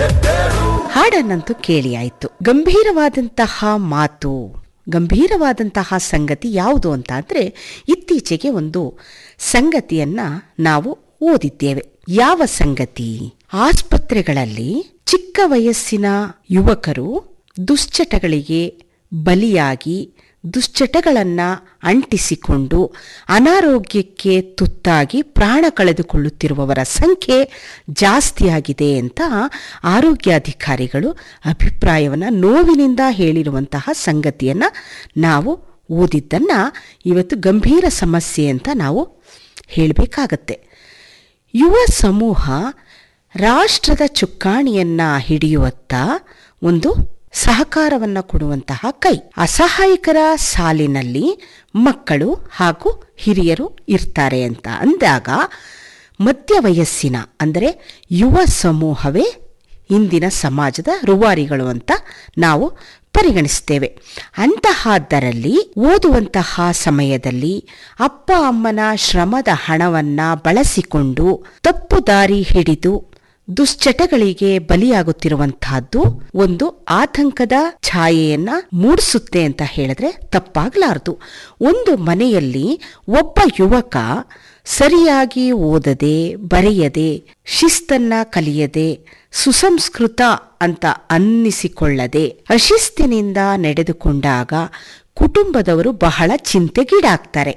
ಹಾಡನ್ನಂತೂ ಕೇಳಿ ಆಯ್ತು ಗಂಭೀರವಾದಂತಹ ಮಾತು ಗಂಭೀರವಾದಂತಹ ಸಂಗತಿ ಯಾವುದು ಅಂತ ಅಂದ್ರೆ ಇತ್ತೀಚೆಗೆ ಒಂದು ಸಂಗತಿಯನ್ನ ನಾವು ಓದಿದ್ದೇವೆ ಯಾವ ಸಂಗತಿ ಆಸ್ಪತ್ರೆಗಳಲ್ಲಿ ಚಿಕ್ಕ ವಯಸ್ಸಿನ ಯುವಕರು ದುಶ್ಚಟಗಳಿಗೆ ಬಲಿಯಾಗಿ ದುಶ್ಚಟಗಳನ್ನ ಅಂಟಿಸಿಕೊಂಡು ಅನಾರೋಗ್ಯಕ್ಕೆ ತುತ್ತಾಗಿ ಪ್ರಾಣ ಕಳೆದುಕೊಳ್ಳುತ್ತಿರುವವರ ಸಂಖ್ಯೆ ಜಾಸ್ತಿಯಾಗಿದೆ ಅಂತ ಆರೋಗ್ಯಾಧಿಕಾರಿಗಳು ಅಭಿಪ್ರಾಯವನ್ನು ನೋವಿನಿಂದ ಹೇಳಿರುವಂತಹ ಸಂಗತಿಯನ್ನು ನಾವು ಓದಿದ್ದನ್ನು ಇವತ್ತು ಗಂಭೀರ ಸಮಸ್ಯೆ ಅಂತ ನಾವು ಹೇಳಬೇಕಾಗತ್ತೆ ಯುವ ಸಮೂಹ ರಾಷ್ಟ್ರದ ಚುಕ್ಕಾಣಿಯನ್ನ ಹಿಡಿಯುವತ್ತ ಒಂದು ಸಹಕಾರವನ್ನ ಕೊಡುವಂತಹ ಕೈ ಅಸಹಾಯಕರ ಸಾಲಿನಲ್ಲಿ ಮಕ್ಕಳು ಹಾಗೂ ಹಿರಿಯರು ಇರ್ತಾರೆ ಅಂತ ಅಂದಾಗ ಮಧ್ಯ ವಯಸ್ಸಿನ ಅಂದರೆ ಯುವ ಸಮೂಹವೇ ಇಂದಿನ ಸಮಾಜದ ರೂವಾರಿಗಳು ಅಂತ ನಾವು ಪರಿಗಣಿಸ್ತೇವೆ ಅಂತಹದ್ದರಲ್ಲಿ ಓದುವಂತಹ ಸಮಯದಲ್ಲಿ ಅಪ್ಪ ಅಮ್ಮನ ಶ್ರಮದ ಹಣವನ್ನ ಬಳಸಿಕೊಂಡು ತಪ್ಪು ದಾರಿ ಹಿಡಿದು ದುಶ್ಚಟಗಳಿಗೆ ಬಲಿಯಾಗುತ್ತಿರುವಂತಹದ್ದು ಒಂದು ಆತಂಕದ ಛಾಯೆಯನ್ನ ಮೂಡಿಸುತ್ತೆ ಅಂತ ಹೇಳಿದ್ರೆ ತಪ್ಪಾಗ್ಲಾರ್ದು ಒಂದು ಮನೆಯಲ್ಲಿ ಒಬ್ಬ ಯುವಕ ಸರಿಯಾಗಿ ಓದದೆ ಬರೆಯದೆ ಶಿಸ್ತನ್ನ ಕಲಿಯದೆ ಸುಸಂಸ್ಕೃತ ಅಂತ ಅನ್ನಿಸಿಕೊಳ್ಳದೆ ಅಶಿಸ್ತಿನಿಂದ ನಡೆದುಕೊಂಡಾಗ ಕುಟುಂಬದವರು ಬಹಳ ಚಿಂತೆಗೀಡಾಗ್ತಾರೆ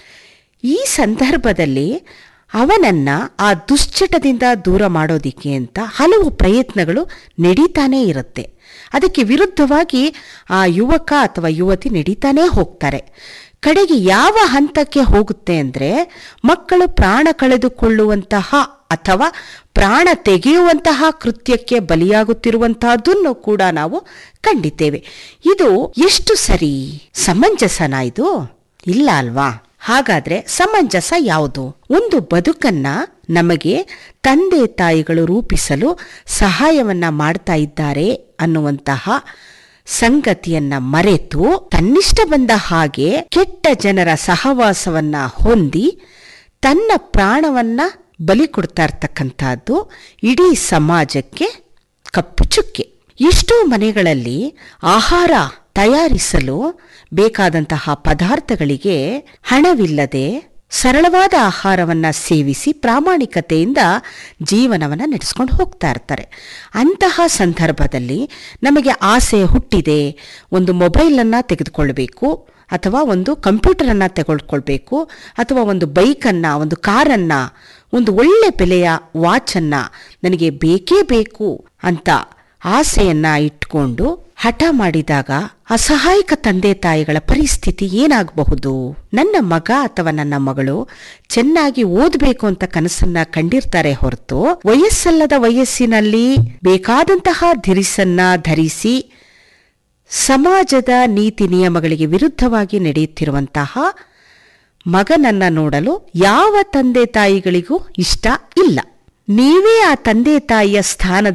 ಈ ಸಂದರ್ಭದಲ್ಲಿ ಅವನನ್ನ ಆ ದುಶ್ಚಟದಿಂದ ದೂರ ಮಾಡೋದಿಕ್ಕೆ ಅಂತ ಹಲವು ಪ್ರಯತ್ನಗಳು ನಡೀತಾನೇ ಇರುತ್ತೆ ಅದಕ್ಕೆ ವಿರುದ್ಧವಾಗಿ ಆ ಯುವಕ ಅಥವಾ ಯುವತಿ ನಡೀತಾನೇ ಹೋಗ್ತಾರೆ ಕಡೆಗೆ ಯಾವ ಹಂತಕ್ಕೆ ಹೋಗುತ್ತೆ ಅಂದರೆ ಮಕ್ಕಳು ಪ್ರಾಣ ಕಳೆದುಕೊಳ್ಳುವಂತಹ ಅಥವಾ ಪ್ರಾಣ ತೆಗೆಯುವಂತಹ ಕೃತ್ಯಕ್ಕೆ ಬಲಿಯಾಗುತ್ತಿರುವಂತಹದ್ದನ್ನು ಕೂಡ ನಾವು ಕಂಡಿದ್ದೇವೆ ಇದು ಎಷ್ಟು ಸರಿ ಸಮಂಜಸನ ಇದು ಇಲ್ಲ ಅಲ್ವಾ ಹಾಗಾದ್ರೆ ಸಮಂಜಸ ಯಾವುದು ಒಂದು ಬದುಕನ್ನ ನಮಗೆ ತಂದೆ ತಾಯಿಗಳು ರೂಪಿಸಲು ಸಹಾಯವನ್ನ ಮಾಡ್ತಾ ಇದ್ದಾರೆ ಅನ್ನುವಂತಹ ಸಂಗತಿಯನ್ನ ಮರೆತು ತನ್ನಿಷ್ಟ ಬಂದ ಹಾಗೆ ಕೆಟ್ಟ ಜನರ ಸಹವಾಸವನ್ನ ಹೊಂದಿ ತನ್ನ ಪ್ರಾಣವನ್ನ ಬಲಿ ಕೊಡ್ತಾ ಇರ್ತಕ್ಕಂಥದ್ದು ಇಡೀ ಸಮಾಜಕ್ಕೆ ಕಪ್ಪು ಚುಕ್ಕೆ ಎಷ್ಟೋ ಮನೆಗಳಲ್ಲಿ ಆಹಾರ ತಯಾರಿಸಲು ಬೇಕಾದಂತಹ ಪದಾರ್ಥಗಳಿಗೆ ಹಣವಿಲ್ಲದೆ ಸರಳವಾದ ಆಹಾರವನ್ನ ಸೇವಿಸಿ ಪ್ರಾಮಾಣಿಕತೆಯಿಂದ ಜೀವನವನ್ನು ನಡೆಸ್ಕೊಂಡು ಹೋಗ್ತಾ ಇರ್ತಾರೆ ಅಂತಹ ಸಂದರ್ಭದಲ್ಲಿ ನಮಗೆ ಆಸೆ ಹುಟ್ಟಿದೆ ಒಂದು ಮೊಬೈಲನ್ನು ತೆಗೆದುಕೊಳ್ಬೇಕು ಅಥವಾ ಒಂದು ಕಂಪ್ಯೂಟರನ್ನು ತೆಗೆದುಕೊಳ್ಬೇಕು ಅಥವಾ ಒಂದು ಬೈಕನ್ನು ಒಂದು ಕಾರನ್ನು ಒಂದು ಒಳ್ಳೆ ಬೆಲೆಯ ವಾಚನ್ನು ನನಗೆ ಬೇಕೇ ಬೇಕು ಅಂತ ಆಸೆಯನ್ನ ಇಟ್ಕೊಂಡು ಹಠ ಮಾಡಿದಾಗ ಅಸಹಾಯಕ ತಂದೆ ತಾಯಿಗಳ ಪರಿಸ್ಥಿತಿ ಏನಾಗಬಹುದು ನನ್ನ ಮಗ ಅಥವಾ ನನ್ನ ಮಗಳು ಚೆನ್ನಾಗಿ ಓದಬೇಕು ಅಂತ ಕನಸನ್ನ ಕಂಡಿರ್ತಾರೆ ಹೊರತು ವಯಸ್ಸಲ್ಲದ ವಯಸ್ಸಿನಲ್ಲಿ ಬೇಕಾದಂತಹ ಧಿರಿಸನ್ನ ಧರಿಸಿ ಸಮಾಜದ ನೀತಿ ನಿಯಮಗಳಿಗೆ ವಿರುದ್ಧವಾಗಿ ನಡೆಯುತ್ತಿರುವಂತಹ ಮಗನನ್ನ ನೋಡಲು ಯಾವ ತಂದೆ ತಾಯಿಗಳಿಗೂ ಇಷ್ಟ ಇಲ್ಲ ನೀವೇ ಆ ತಂದೆ ತಾಯಿಯ ಸ್ಥಾನದ